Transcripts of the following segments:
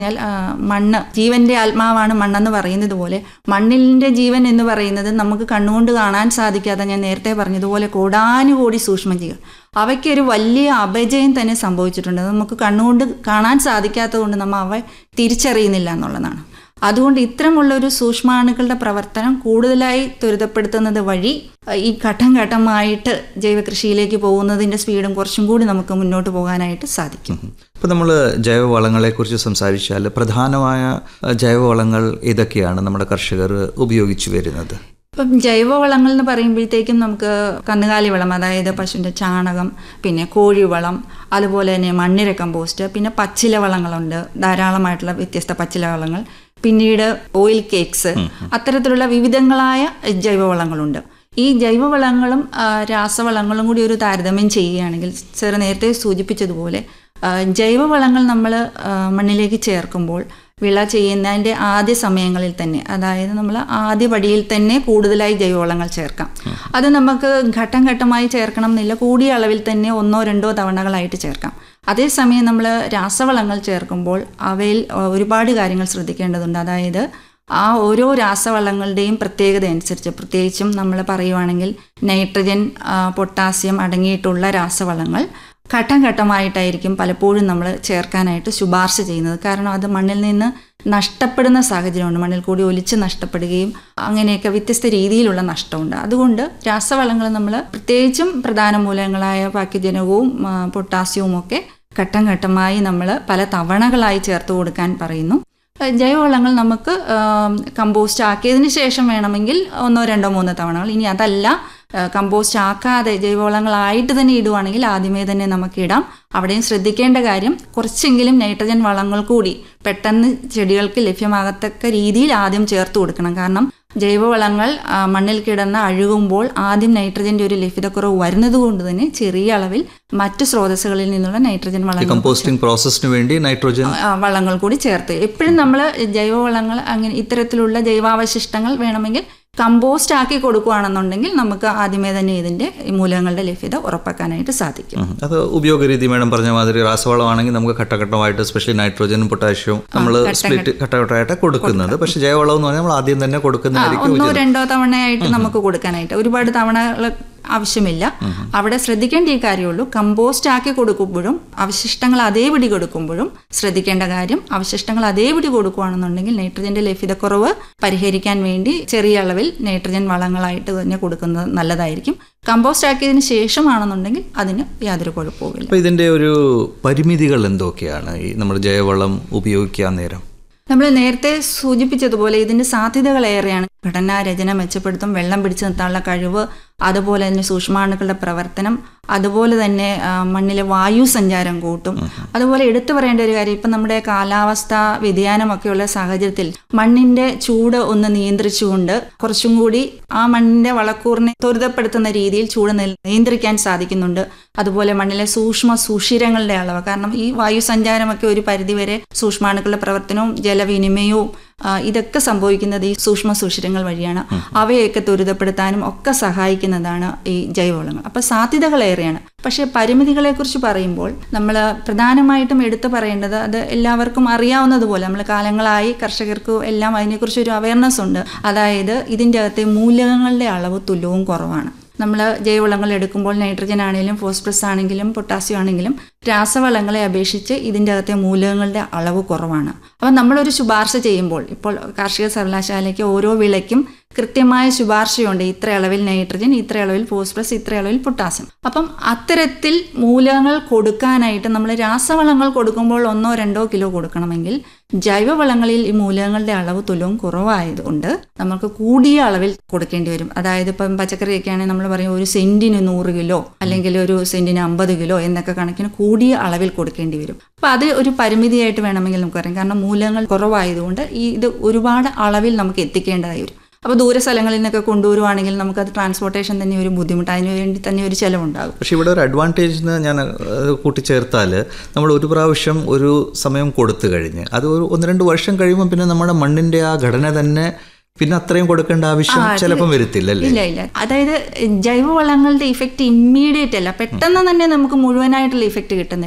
പറഞ്ഞാൽ ആ, മണ്ണ് ജീവന്റെ ആത്മാവാണ് മണ്ണെന്ന് പറയുന്നത് പോലെ മണ്ണിന്റെ ജീവൻ എന്ന് പറയുന്നത് നമുക്ക് കണ്ണുകൊണ്ട് കാണാൻ സാധിക്കാതെ ഞാൻ നേരത്തെ പറഞ്ഞതുപോലെ കോടാനുകോടി സൂക്ഷ്മജീവികൾ അവയ്ക്ക് ഒരു വലിയ അപജയം തന്നെ സംഭവിച്ചിട്ടുണ്ട് അത് നമുക്ക് കണ്ണുകൊണ്ട് കാണാൻ സാധിക്കാത്തത് കൊണ്ട് നമ്മൾ അവ തിരിച്ചറിയുന്നില്ല എന്നുള്ളതാണ് അതുകൊണ്ട് ഇത്തരമുള്ള ഒരു സൂക്ഷ്മാണുക്കളുടെ പ്രവർത്തനം കൂടുതലായി ത്വരിതപ്പെടുത്തുന്നത് വഴി അഹ് ഈ ഘട്ടം ഘട്ടമായിട്ട് ജൈവകൃഷിയിലേക്ക് പോകുന്നതിൻ്റെ സ്പീഡും കുറച്ചും കൂടി നമുക്ക് മുന്നോട്ട് പോകാനായിട്ട് സാധിക്കും ഇപ്പോൾ നമ്മൾ ജൈവവളങ്ങളെക്കുറിച്ച് സംസാരിച്ചാൽ പ്രധാനമായ അഹ്, ജൈവവളങ്ങൾ ഏതൊക്കെയാണ് നമ്മുടെ കർഷകർ ഉപയോഗിച്ചു വരുന്നത് ഇപ്പം ജൈവവളങ്ങൾ എന്ന് പറയുമ്പോഴത്തേക്കും നമുക്ക് കന്നുകാലി വളം അതായത് പശുവിൻ്റെ ചാണകം പിന്നെ കോഴിവളം അതുപോലെ തന്നെ മണ്ണിര കമ്പോസ്റ്റ് പിന്നെ പച്ചില വളങ്ങളുണ്ട് ധാരാളമായിട്ടുള്ള വ്യത്യസ്ത പച്ചില വളങ്ങൾ പിന്നീട് ഓയിൽ കേക്ക്സ് അത്തരത്തിലുള്ള വിവിധങ്ങളായ ജൈവവളങ്ങളുണ്ട് ഈ ജൈവവളങ്ങളും ആ, രാസവളങ്ങളും കൂടി ഒരു താരതമ്യം ചെയ്യുകയാണെങ്കിൽ സാർ നേരത്തെ സൂചിപ്പിച്ചതുപോലെ ആ, ജൈവവളങ്ങൾ നമ്മൾ മണ്ണിലേക്ക് ചേർക്കുമ്പോൾ വിള ചെയ്യുന്നതിൻ്റെ ആദ്യ സമയങ്ങളിൽ തന്നെ അതായത് നമ്മൾ ആദ്യ പടിയിൽ തന്നെ കൂടുതലായി ജൈവവളങ്ങൾ ചേർക്കാം അത് നമുക്ക് ഘട്ടം ഘട്ടമായി ചേർക്കണം എന്നില്ല കൂടിയ അളവിൽ തന്നെ ഒന്നോ രണ്ടോ തവണകളായിട്ട് ചേർക്കാം അതേസമയം നമ്മൾ രാസവളങ്ങൾ ചേർക്കുമ്പോൾ അവയിൽ ആ, ഒരുപാട് കാര്യങ്ങൾ ശ്രദ്ധിക്കേണ്ടതുണ്ട് അതായത് ആ ഓരോ രാസവളങ്ങളുടെയും പ്രത്യേകത അനുസരിച്ച് പ്രത്യേകിച്ചും നമ്മൾ പറയുവാണെങ്കിൽ നൈട്രജൻ ആ, പൊട്ടാസ്യം അടങ്ങിയിട്ടുള്ള രാസവളങ്ങൾ ഘട്ടം ഘട്ടമായിട്ടായിരിക്കും പലപ്പോഴും നമ്മൾ ചേർക്കാനായിട്ട് ശുപാർശ ചെയ്യുന്നത് കാരണം അത് മണ്ണിൽ നിന്ന് നഷ്ടപ്പെടുന്ന സാഹചര്യമുണ്ട് മണ്ണിൽ കൂടി ഒലിച്ച് നഷ്ടപ്പെടുകയും അങ്ങനെയൊക്കെ വ്യത്യസ്ത രീതിയിലുള്ള നഷ്ടമുണ്ട് അതുകൊണ്ട് രാസവളങ്ങൾ നമ്മൾ പ്രത്യേകിച്ചും പ്രധാന മൂലകങ്ങളായ പാക്യജനകവും ആ, പൊട്ടാസ്യവും ഒക്കെ ഘട്ടം ഘട്ടമായി നമ്മൾ പല തവണകളായി ചേർത്ത് കൊടുക്കാൻ പറയുന്നു ഏഹ് ജൈവവളങ്ങൾ നമുക്ക് ആം, കമ്പോസ്റ്റ് ആക്കിയതിന് ശേഷം വേണമെങ്കിൽ ഒന്നോ രണ്ടോ മൂന്നോ തവണകൾ ഇനി അതല്ല ഏഹ് കമ്പോസ്റ്റ് ആക്കാതെ ജൈവവളങ്ങളായിട്ട് തന്നെ ഇടുവാണെങ്കിൽ ആദ്യമേ തന്നെ നമുക്ക് ഇടാം അവിടെയും ശ്രദ്ധിക്കേണ്ട കാര്യം കുറച്ചെങ്കിലും നൈട്രജൻ വളങ്ങൾ കൂടി പെട്ടെന്ന് ചെടികൾക്ക് ലഭ്യമാകത്തക്ക രീതിയിൽ ആദ്യം ചേർത്ത് കൊടുക്കണം കാരണം ജൈവവളങ്ങൾ ആ, മണ്ണിൽ കിടന്ന് അഴുകുമ്പോൾ ആദ്യം നൈട്രജന്റെ ഒരു ലഭ്യതക്കുറവ് വരുന്നത് കൊണ്ട് തന്നെ ചെറിയ അളവിൽ മറ്റു സ്രോതസ്സുകളിൽ നിന്നുള്ള നൈട്രജൻ ഈ വളങ്ങൾ കമ്പോസ്റ്റിംഗ് പ്രോസസ്സിന് വേണ്ടി നൈട്രോജൻ ആ, വളങ്ങൾ കൂടി ചേർത്ത് എപ്പോഴും നമ്മൾ ജൈവവളങ്ങൾ അങ്ങനെ ഇത്തരത്തിലുള്ള ജൈവാവശിഷ്ടങ്ങൾ വേണമെങ്കിൽ കമ്പോസ്റ്റ് ആക്കി കൊടുക്കുകയാണെന്നുണ്ടെങ്കിൽ നമുക്ക് ആദ്യമേ തന്നെ ഇതിന്റെ മൂലകങ്ങളുടെ ലഭ്യത ഉറപ്പാക്കാനായിട്ട് സാധിക്കും ഉം. അത് ഉപയോഗരീതി മേഡം പറഞ്ഞ മാതിരി രാസവളമാണെങ്കിൽ നമുക്ക് ഘട്ടഘട്ടമായിട്ട് സ്പെഷ്യലി നൈട്രോജനും പൊട്ടാഷ്യവും നമ്മൾ സ്പ്ലിറ്റ് ഘട്ടഘട്ടമായിട്ട് കൊടുക്കുന്നത് പക്ഷേ ജൈവവളം എന്ന് പറഞ്ഞാൽ നമ്മൾ ആദ്യം തന്നെ കൊടുക്കുന്നതായിരിക്കും ഒന്നോ രണ്ടോ തവണയായിട്ട് നമുക്ക് കൊടുക്കാനായിട്ട് ഒരുപാട് തവണകൾ ആവശ്യമില്ല അവിടെ ശ്രദ്ധിക്കേണ്ട ഈ കാര്യമുള്ളൂ കമ്പോസ്റ്റ് ആക്കി കൊടുക്കുമ്പോഴും അവശിഷ്ടങ്ങൾ അതേപടി കൊടുക്കുമ്പോഴും ശ്രദ്ധിക്കേണ്ട കാര്യം അവശിഷ്ടങ്ങൾ അതേപടി കൊടുക്കുകയാണെന്നുണ്ടെങ്കിൽ നൈട്രജന്റെ ലഭ്യതക്കുറവ് പരിഹരിക്കാൻ വേണ്ടി ചെറിയ അളവിൽ നൈട്രജൻ വളങ്ങളായിട്ട് തന്നെ കൊടുക്കുന്നത് നല്ലതായിരിക്കും കമ്പോസ്റ്റ് ആക്കിയതിന് ശേഷമാണെന്നുണ്ടെങ്കിൽ അതിന് യാതൊരു കുഴപ്പവുമില്ല അപ്പോൾ ഇതിൻ്റെ ഒരു പരിമിതികൾ എന്തൊക്കെയാണ് ഈ നമ്മൾ ജൈവവളം ഉപയോഗിക്കാൻ നേരം നമ്മൾ നേരത്തെ സൂചിപ്പിച്ചതുപോലെ ഇതിന്റെ സാധ്യതകൾ ഏറെയാണ് ഘടനാ രചന മെച്ചപ്പെടുത്തും വെള്ളം പിടിച്ചു നിർത്താനുള്ള കഴിവ് അതുപോലെ തന്നെ സൂക്ഷ്മാണുക്കളുടെ പ്രവർത്തനം അതുപോലെ തന്നെ ആ, മണ്ണിലെ വായു സഞ്ചാരം കൂട്ടും അതുപോലെ എടുത്തു പറയേണ്ട ഒരു കാര്യം ഇപ്പം നമ്മുടെ കാലാവസ്ഥ വ്യതിയാനമൊക്കെയുള്ള സാഹചര്യത്തിൽ മണ്ണിന്റെ ചൂട് ഒന്ന് നിയന്ത്രിച്ചുകൊണ്ട് കുറച്ചും കൂടി ആ മണ്ണിന്റെ വളക്കൂറിനെ ത്വരിതപ്പെടുത്തുന്ന രീതിയിൽ ചൂട് നിൽ- നിയന്ത്രിക്കാൻ സാധിക്കുന്നുണ്ട് അതുപോലെ മണ്ണിലെ സൂക്ഷ്മ സുഷിരങ്ങളുടെ അളവ് കാരണം ഈ വായു സഞ്ചാരമൊക്കെ ഒരു പരിധിവരെ സൂക്ഷ്മാണുക്കളുടെ പ്രവർത്തനവും ജലവിനിമയവും ആ, ഇതൊക്കെ സംഭവിക്കുന്നത് ഈ സൂക്ഷ്മ സുഷിരങ്ങൾ വഴിയാണ് അവയൊക്കെ ത്വരിതപ്പെടുത്താനും ഒക്കെ സഹായിക്കുന്നതാണ് ഈ ജൈവവളങ്ങൾ അപ്പോൾ സാധ്യതകൾ ഏറെയാണ് പക്ഷേ പരിമിതികളെക്കുറിച്ച് പറയുമ്പോൾ നമ്മൾ പ്രധാനമായിട്ടും എടുത്തു പറയേണ്ടത് അത് എല്ലാവർക്കും അറിയാവുന്നതുപോലെ നമ്മൾ കാലങ്ങളായി കർഷകർക്ക് എല്ലാം അതിനെക്കുറിച്ച് ഒരു അവയർനെസ് ഉണ്ട് അതായത് ഇതിൻ്റെ അകത്തെ മൂലകങ്ങളുടെ അളവ് തുല്യവും കുറവാണ് നമ്മൾ ജൈവവളങ്ങൾ എടുക്കുമ്പോൾ നൈട്രജൻ ആണെങ്കിലും ഫോസ്ഫറസ് ആണെങ്കിലും പൊട്ടാസ്യം ആണെങ്കിലും രാസവളങ്ങളെ അപേക്ഷിച്ച് ഇതിൻ്റെ അകത്തെ മൂലകങ്ങളുടെ അളവ് കുറവാണ് അപ്പം നമ്മളൊരു ശുപാർശ ചെയ്യുമ്പോൾ ഇപ്പോൾ കാർഷിക സർവകലാശാലയ്ക്ക് ഓരോ വിളയ്ക്കും കൃത്യമായ ശുപാർശയുണ്ട് ഇത്ര അളവിൽ നൈട്രജൻ ഇത്ര അളവിൽ ഫോസ്ഫറസ് ഇത്ര അളവിൽ പൊട്ടാസ്യം അപ്പം അത്തരത്തിൽ മൂലകങ്ങൾ കൊടുക്കാനായിട്ട് നമ്മൾ രാസവളങ്ങൾ കൊടുക്കുമ്പോൾ ഒന്നോ രണ്ടോ കിലോ കൊടുക്കണമെങ്കിൽ ജൈവവളങ്ങളിൽ ഈ മൂലകങ്ങളുടെ അളവ് തുലവും കുറവായതുകൊണ്ട് നമുക്ക് കൂടിയ അളവിൽ കൊടുക്കേണ്ടി വരും അതായത് ഇപ്പം പച്ചക്കറിയൊക്കെ ആണെങ്കിൽ നമ്മൾ പറയും ഒരു സെന്റിന് നൂറ് കിലോ അല്ലെങ്കിൽ ഒരു സെന്റിന് അമ്പത് കിലോ എന്നൊക്കെ കണക്കിന് കൂടിയ അളവിൽ കൊടുക്കേണ്ടി വരും അപ്പം അത് ഒരു പരിമിതിയായിട്ട് വേണമെങ്കിൽ നമുക്ക് പറയാം കാരണം മൂലകങ്ങൾ കുറവായതുകൊണ്ട് ഈ ഇത് ഒരുപാട് അളവിൽ നമുക്ക് എത്തിക്കേണ്ടതായി വരും അപ്പോൾ ദൂര സ്ഥലങ്ങളിൽ നിന്നൊക്കെ കൊണ്ടുവരുവാണെങ്കിൽ നമുക്കത് ട്രാൻസ്പോർട്ടേഷൻ തന്നെ ഒരു ബുദ്ധിമുട്ട് അതിന് വേണ്ടി തന്നെ ഒരു ചിലവുണ്ടാകും പക്ഷേ ഇവിടെ ഒരു അഡ്വാൻറ്റേജ് എന്ന് ഞാൻ അത് കൂട്ടിച്ചേർത്താൽ നമ്മൾ ഒരു പ്രാവശ്യം ഒരു സമയം കൊടുത്തു കഴിഞ്ഞ് അത് ഒരു ഒന്ന് രണ്ട് വർഷം കഴിയുമ്പോൾ പിന്നെ നമ്മുടെ മണ്ണിൻ്റെ ആ ഘടന തന്നെ പിന്നെ അത്രയും കൊടുക്കേണ്ട ആവശ്യം ചിലപ്പം വരത്തില്ല അല്ലേ ഇല്ല ഇല്ല അതായത് ജൈവവളങ്ങളുടെ ഇഫക്റ്റ് ഇമ്മീഡിയറ്റ് അല്ല പെട്ടെന്ന് തന്നെ നമുക്ക് മുഴുവനായിട്ടുള്ള ഇഫക്റ്റ് കിട്ടുന്നില്ല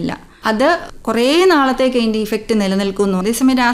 അത് കുറേ നാളത്തേക്ക് അതിൻ്റെ ഇഫക്റ്റ് നിലനിൽക്കുന്നു അതേസമയം